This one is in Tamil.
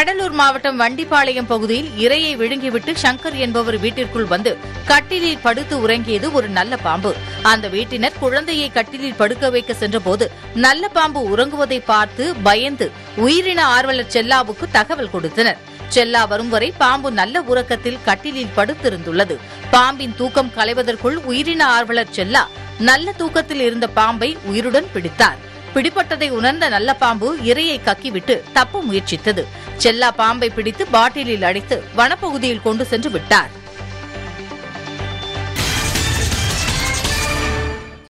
கடலூர் மாவட்டம் வண்டிப்பாளையம் பகுதியில் இரையை விழுங்கிவிட்டு சங்கர் என்பவர் வீட்டிற்குள் வந்து கட்டிலில் படுத்து உறங்கியது ஒரு நல்ல பாம்பு அந்த வீட்டினர் குழந்தையை கட்டிலில் படுக்க வைக்க சென்றபோது நல்ல பாம்பு உறங்குவதை பார்த்து பயந்து உயிரின ஆர்வலர் செல்லாவுக்கு தகவல் கொடுத்தனர் செல்லா வரும் வரை பாம்பு நல்ல உறக்கத்தில் கட்டிலில் படுத்திருந்துள்ளது பாம்பின் தூக்கம் களைவதற்குள் உயிரின ஆர்வலர் செல்லா நல்ல தூக்கத்தில் இருந்த பாம்பை உயிருடன் பிடித்தார் பிடிபட்டதை உணர்ந்த நல்ல பாம்பு இரையை கக்கிவிட்டு தப்ப முயற்சித்தது செல்லா பாம்பை பிடித்து பாட்டிலில் அடைத்து வனப்பகுதியில் கொண்டு சென்று விட்டார்